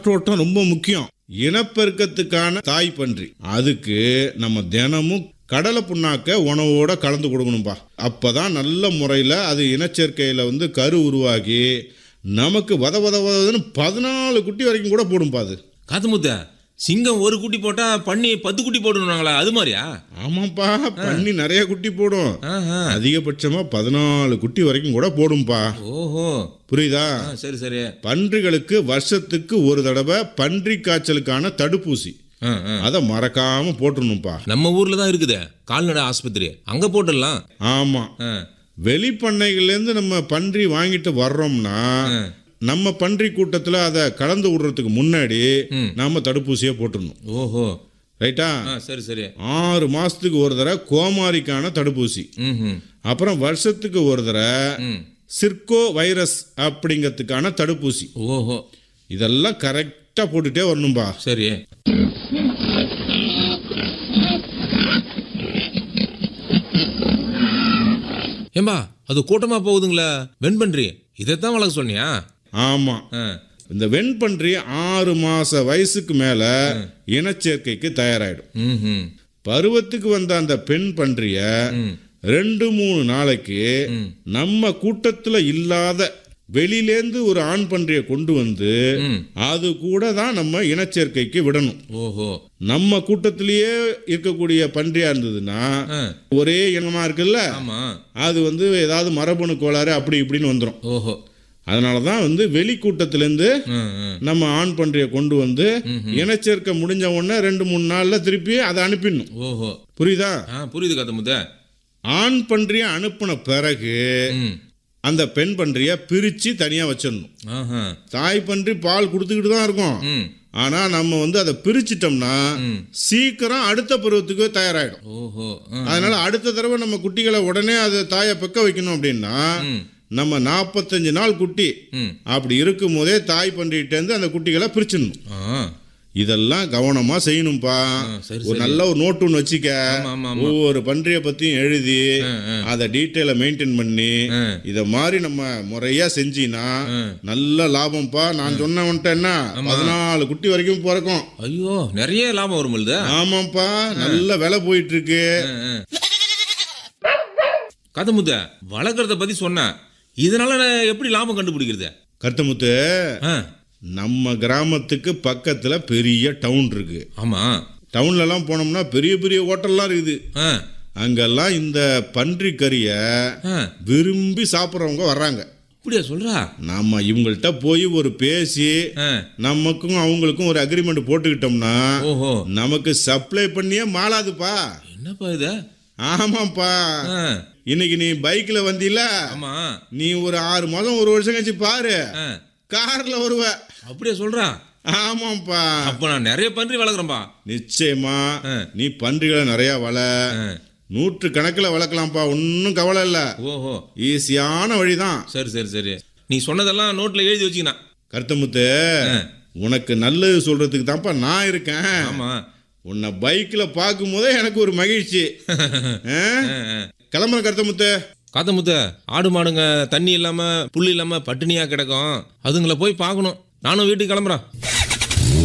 காற்றோட்டம் ரொம்ப முக்கியம் இனப்பெருக்கத்துக்கான தாய் பன்றி அதுக்கு நம்ம தினமும் கடலை புண்ணாக்க உணவோட கலந்து கொடுக்கணும்பா அப்பதான் நல்ல முறையில் அது இனச்சேர்க்கையில் வந்து கரு உருவாகி நமக்கு வத வத வதன்னு பதினாலு குட்டி வரைக்கும் கூட போடும்பா அது காத்தமுத்த சிங்கம் ஒரு குட்டி போட்டா பண்ணி பத்து குட்டி போடணுங்களா அது மாதிரியா ஆமாப்பா பண்ணி நிறைய குட்டி போடும் ஆஹா. அதிகபட்சமா பதினாலு குட்டி வரைக்கும் கூட போடும்பா ஓஹோ புரியுதா ஆ, சரி சரி பன்றிகளுக்கு வருஷத்துக்கு ஒரு தடவை பன்றி காய்ச்சலுக்கான தடுப்பூசி ஆ, ஆ. அதை மறக்காம போட்டுடணும்ப்பா நம்ம ஊர்ல தான் இருக்குது கால்நடை ஆஸ்பத்திரி அங்க போட்டுடலாம் ஆமா ஆ, வெளிப்பண்ணைகள்லேருந்து நம்ம பன்றி வாங்கிட்டு வர்றோம்னா நம்ம பன்றி கூட்டத்தில் அதை கலந்து விடுறதுக்கு முன்னாடி ம். நாம தடுப்பூசியை போட்டுடணும் ஓஹோ ரைட்டா ஆ சரி சரி ஆறு மாசத்துக்கு ஒரு தடவை கோமாரிக்கான தடுப்பூசி ம் ம் அப்புறம் வருஷத்துக்கு ஒரு தடவை ம் சிர்கோ வைரஸ் அப்படிங்கிறதுக்கான தடுப்பூசி ஓஹோ இதெல்லாம் கரெக்டாக போட்டுட்டே வரணும்பா சரி ஏம்பா அது கூட்டமா போகுதுங்களா வெண்பன்றி இதைத்தான் வளர்க்க சொன்னியா ஆமாம் ஆ, இந்த வெண்பன்றி ஆறு மாச வயசுக்கு மேல இனச்சேர்க்கைக்கு தயாராயிடும் ம் ம் பருவத்துக்கு வந்த அந்த பெண் பன்றிய ம். ரெண்டு மூணு நாளைக்கு ம். நம்ம கூட்டத்துல இல்லாத வெளியிலேந்து ஒரு ஆண் பன்றியை கொண்டு வந்து ம். அது கூட தான் நம்ம இனச்சேர்க்கைக்கு விடணும் ஓஹோ நம்ம கூட்டத்திலேயே இருக்கக்கூடிய பன்றியா இருந்ததுன்னா ஆ, ஒரே இனமா இருக்குல்ல ஆமா அது வந்து ஏதாவது மரபணு கோளாறு அப்படி இப்படின்னு வந்துடும் ஓஹோ அதனால தான் வந்து வெளி கூட்டத்திலேருந்து ம், ம். நம்ம ஆண் பன்றியை கொண்டு வந்து இனச்சேர்க்கை முடிஞ்ச உடனே ரெண்டு மூணு நாள்ல திருப்பி அதை அனுப்பிடணும் ஓஹோ புரியுதா ஆ புரியுது காத்தமுத்த ஆண் பன்றியை அனுப்பின பிறகு ம் அந்த பெண் பன்றியை பிரிச்சு தனியா வச்சிடணும் ஆஹா தாய் பன்றி பால் கொடுத்துக்கிட்டு தான் இருக்கும் ம் ஆனா நம்ம வந்து அதை பிரிச்சிட்டோம்னா ம். சீக்கிரம் அடுத்த பருவத்துக்கு தயாராயிடும் ஓஹோ ஆ, அதனால அடுத்த தடவை நம்ம குட்டிகளை உடனே அதை தாயை பெக்க வைக்கணும் அப்படின்னா ம் நம்ம நாற்பத்தஞ்சு நாள் குட்டி ம் அப்படி இருக்கும் போதே தாய் பன்றிகிட்டேருந்து அந்த குட்டிகளை பிரிச்சிடணும் ஆ இதெல்லாம் கவனமா செய்யணும்பா சரி, ஒரு நல்ல ஒரு நோட்டு ஒன்று வச்சுக்க ஆமா, ஆமா, ஆமா. ஒவ்வொரு பன்றியை பத்தியும் எழுதி ஆ, ஆ. அதை டீட்டெயிலை மெயின்டைன் பண்ணி ஆ. இத மாதிரி நம்ம முறையா செஞ்சீனா நல்ல லாபம்ப்பா நான் சொன்னவன்ட்ட என்ன பதினாலு குட்டி வரைக்கும் பிறக்கும் ஐயோ நிறைய லாபம் வரும்பொழுது ஆமாப்பா நல்ல விலை போயிட்டு இருக்கு கதமுத்த வளர்க்குறத பத்தி சொன்ன இதனால நான் எப்படி லாபம் கண்டுபிடிக்கிறது கருத்தமுத்து ஆ, நம்ம கிராமத்துக்கு பக்கத்துல பெரிய டவுன் இருக்கு ஆமா டவுன்ல எல்லாம் போனோம்னா பெரிய பெரிய ஹோட்டல்லாம் இருக்குது ஆ, அங்கெல்லாம் இந்த பன்றி கறிய ஆ, விரும்பி சாப்பிட்றவங்க வர்றாங்க அப்படியா சொல்றா நாம இவங்கள்ட்ட போய் ஒரு பேசி ஆ, நமக்கும் அவங்களுக்கும் ஒரு அக்ரிமெண்ட் போட்டுக்கிட்டோம்னா ஓஹோ நமக்கு சப்ளை பண்ணியே மாளாதுப்பா என்னப்பா இது ஆமாப்பா ஆ, இன்னைக்கு நீ பைக்ல வந்தீல ஆமா நீ ஒரு ஆறு மாதம் ஒரு வருஷம் கழிச்சு பாரு ஆ, கார்ல வருவ அப்படியா சொல்றா ஆமாப்பா அப்ப நான் நிறைய பன்றி வளர்க்குறேன்பா நிச்சயமா ஆ. நீ பன்றிகளை நிறைய வள ஆ, நூற்று கணக்கில் வளர்க்கலாம்ப்பா ஒன்றும் கவலை இல்லை ஓஹோ ஈஸியான வழிதான் சரி சரி சரி நீ சொன்னதெல்லாம் நோட்ல எழுதி வச்சுக்கினா கருத்தமுத்து ஆ. உனக்கு நல்லது சொல்றதுக்கு தான்ப்பா நான் இருக்கேன் ஆமா உன்னை பைக்ல பார்க்கும் போதே எனக்கு ஒரு மகிழ்ச்சி ஆ? கிளம்புற கருத்தமுத்து காத்தமுத்த ஆடு மாடுங்க தண்ணி இல்லாம புல் இல்லாம பட்டினியா கிடக்கும் அதுங்களை போய் பார்க்கணும் நானும் வீட்டுக்கு கிளம்புறேன்